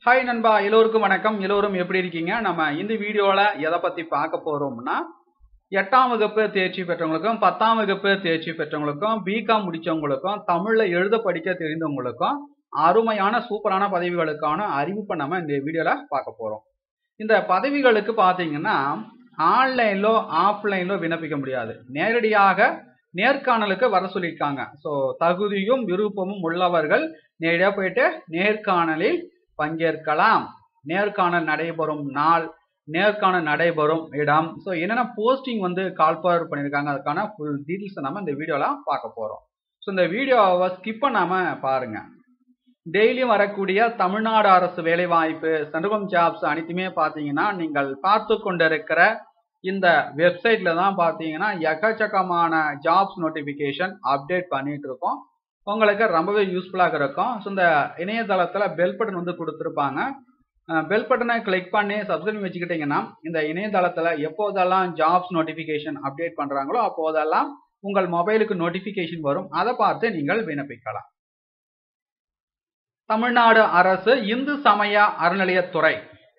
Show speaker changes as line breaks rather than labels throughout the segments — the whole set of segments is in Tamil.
ஹாய் நண்பா எல்லோருக்கும் வணக்கம் எல்லோரும் எப்படி இருக்கீங்க நம்ம இந்த வீடியோவில் எதை பற்றி பார்க்க போகிறோம்னா எட்டாம் வகுப்பு தேர்ச்சி பெற்றவங்களுக்கும் பத்தாம் வகுப்பு தேர்ச்சி பெற்றவங்களுக்கும் பிகாம் முடித்தவங்களுக்கும் தமிழில் எழுத படிக்க தெரிந்தவங்களுக்கும் அருமையான சூப்பரான பதவிகளுக்கான அறிவிப்பை நம்ம இந்த வீடியோவில் பார்க்க போகிறோம் இந்த பதவிகளுக்கு பார்த்தீங்கன்னா ஆன்லைன்லோ ஆஃப்லைன்லோ விண்ணப்பிக்க முடியாது நேரடியாக நேர்காணலுக்கு வர சொல்லியிருக்காங்க ஸோ தகுதியும் விருப்பமும் உள்ளவர்கள் நேரடியாக போயிட்டு நேர்காணலில் பங்கேற்கலாம் நேர்காணல் நடைபெறும் நாள் நேர்காணல் நடைபெறும் இடம் ஸோ என்னென்ன போஸ்டிங் வந்து கால் ஃபார்வர்ட் பண்ணியிருக்காங்க அதுக்கான ஃபுல் டீட்டெயில்ஸை நம்ம இந்த வீடியோவில் பார்க்க போகிறோம் ஸோ இந்த வீடியோவை ஸ்கிப் பண்ணாமல் பாருங்கள் டெய்லியும் வரக்கூடிய தமிழ்நாடு அரசு வேலைவாய்ப்பு சென்ட்ரகம் ஜாப்ஸ் அனைத்துமே பார்த்தீங்கன்னா நீங்கள் பார்த்து கொண்டிருக்கிற இந்த வெப்சைட்ல தான் பார்த்தீங்கன்னா எக்கச்சக்கமான ஜாப்ஸ் நோட்டிஃபிகேஷன் அப்டேட் பண்ணிட்டு இருக்கோம் உங்களுக்கு ரொம்பவே யூஸ்ஃபுல்லாக இருக்கும் ஸோ இந்த இணையதளத்தில் பெல் பட்டன் வந்து கொடுத்துருப்பாங்க பெல் பட்டனை கிளிக் பண்ணி சப்ஸ்கிரைப் வச்சுக்கிட்டிங்கன்னா இந்த இணையதளத்தில் எப்போதெல்லாம் ஜாப்ஸ் நோட்டிஃபிகேஷன் அப்டேட் பண்ணுறாங்களோ அப்போதெல்லாம் உங்கள் மொபைலுக்கு நோட்டிஃபிகேஷன் வரும் அதை பார்த்து நீங்கள் விண்ணப்பிக்கலாம் தமிழ்நாடு அரசு இந்து சமய அறநிலையத்துறை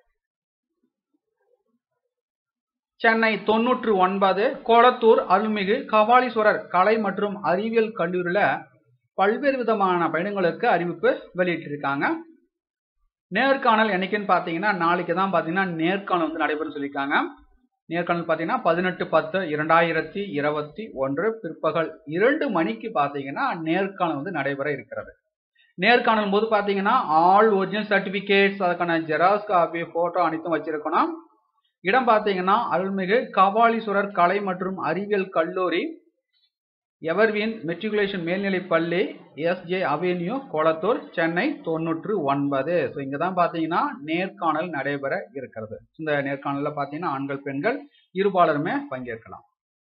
சென்னை தொன்னூற்று ஒன்பது கோலத்தூர் அருள்மிகு கபாலீஸ்வரர் கலை மற்றும் அறிவியல் கல்லூரியில் பல்வேறு விதமான பயணங்களுக்கு அறிவிப்பு வெளியிட்டிருக்காங்க நேர்காணல் என்னைக்குன்னு பார்த்தீங்கன்னா நாளைக்கு தான் பார்த்தீங்கன்னா நேர்காணல் வந்து நடைபெறும் சொல்லியிருக்காங்க நேர்காணல் பார்த்தீங்கன்னா பதினெட்டு பத்து இரண்டாயிரத்தி இருபத்தி ஒன்று பிற்பகல் இரண்டு மணிக்கு பார்த்தீங்கன்னா நேர்காணல் வந்து நடைபெற இருக்கிறது நேர்காணல் போது பார்த்தீங்கன்னா ஆல் ஒரிஜினல் சர்டிஃபிகேட்ஸ் அதுக்கான ஜெராக்ஸ் காப்பி ஃபோட்டோ அனைத்தும் வச்சிருக்கணும் இடம் பார்த்தீங்கன்னா அருள்மிகு கபாலீஸ்வரர் கலை மற்றும் அறிவியல் கல்லூரி எவர்வின் மெட்ரிகுலேஷன் மேல்நிலை பள்ளி எஸ்ஜே அவென்யூ கோலத்தூர் சென்னை தொண்ணூற்று ஒன்பது ஸோ இங்கே தான் பார்த்தீங்கன்னா நேர்காணல் நடைபெற இருக்கிறது இந்த நேர்காணலில் பார்த்தீங்கன்னா ஆண்கள் பெண்கள் இருபாலருமே பங்கேற்கலாம்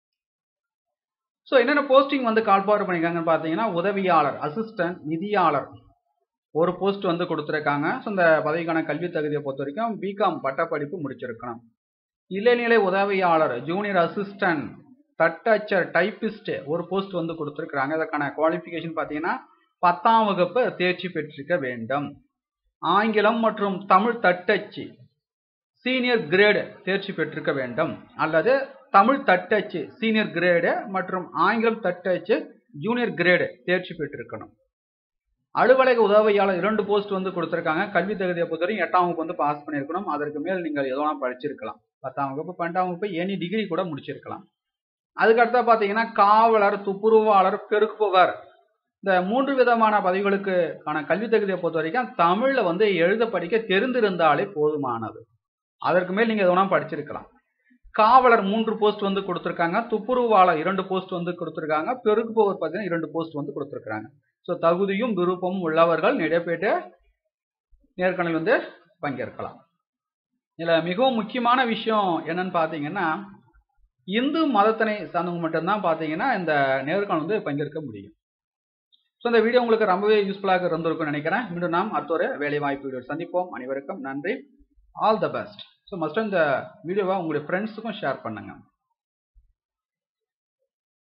ஸோ என்னென்ன போஸ்டிங் வந்து கால் ஃபார்வர்ட் பண்ணியிருக்காங்கன்னு பார்த்தீங்கன்னா உதவியாளர் அசிஸ்டன்ட் நிதியாளர் ஒரு போஸ்ட் வந்து கொடுத்துருக்காங்க ஸோ இந்த பதவிக்கான கல்வி தகுதியை பொறுத்த வரைக்கும் பிகாம் பட்டப்படிப்பு முடிச்சிருக்கணும் இளநிலை உதவியாளர் ஜூனியர் அசிஸ்டன்ட் தட்டச்சர் டைப்பிஸ்ட் ஒரு போஸ்ட் வந்து கொடுத்துருக்குறாங்க அதற்கான குவாலிஃபிகேஷன் பார்த்தீங்கன்னா பத்தாம் வகுப்பு தேர்ச்சி பெற்றிருக்க வேண்டும் ஆங்கிலம் மற்றும் தமிழ் தட்டச்சு சீனியர் கிரேடு தேர்ச்சி பெற்றிருக்க வேண்டும் அல்லது தமிழ் தட்டச்சு சீனியர் கிரேடு மற்றும் ஆங்கிலம் தட்டச்சு ஜூனியர் கிரேடு தேர்ச்சி பெற்றிருக்கணும் அலுவலக உதவியாளர் இரண்டு போஸ்ட் வந்து கொடுத்துருக்காங்க கல்வி தகுதியை பொறுத்தவரைக்கும் எட்டாம் வகுப்பு வந்து பாஸ் பண்ணியிருக்கணும் அதற்கு மேல் நீங்கள் எதோ படிச்சிருக்கலாம் பத்தாம் வகுப்பு பன்னெண்டாம் வகுப்பு எனி டிகிரி கூட முடிச்சிருக்கலாம் அதுக்கடுத்தா பார்த்தீங்கன்னா காவலர் துப்புரவாளர் பெருக்குபவர் இந்த மூன்று விதமான பதவிகளுக்கான கல்வி தகுதியை பொறுத்த வரைக்கும் தமிழில் வந்து எழுத படிக்க தெரிந்திருந்தாலே போதுமானது அதற்கு மேல் நீங்கள் எதோ படிச்சிருக்கலாம் காவலர் மூன்று போஸ்ட் வந்து கொடுத்துருக்காங்க துப்புரவாளர் இரண்டு போஸ்ட் வந்து கொடுத்துருக்காங்க பெருக்குபவர் பார்த்தீங்கன்னா இரண்டு போஸ்ட் வந்து கொடுத்துருக்காங்க ஸோ தகுதியும் விருப்பமும் உள்ளவர்கள் நிறைய நேர்காணல் வந்து பங்கேற்கலாம் இதில் மிகவும் முக்கியமான விஷயம் என்னன்னு பார்த்தீங்கன்னா இந்து மதத்தினை சார்ந்தவங்க மட்டும்தான் பார்த்தீங்கன்னா இந்த நேர்காணல் வந்து பங்கேற்க முடியும் ஸோ இந்த வீடியோ உங்களுக்கு ரொம்பவே யூஸ்ஃபுல்லாக இருந்திருக்கும்னு நினைக்கிறேன் மீண்டும் நாம் அடுத்த ஒரு வேலை வாய்ப்பு வீடியோ சந்திப்போம் அனைவருக்கும் நன்றி all the best so must இந்த வீடியோவை உங்களுடைய ஃப்ரெண்ட்ஸுக்கும் ஷேர் பண்ணுங்கள்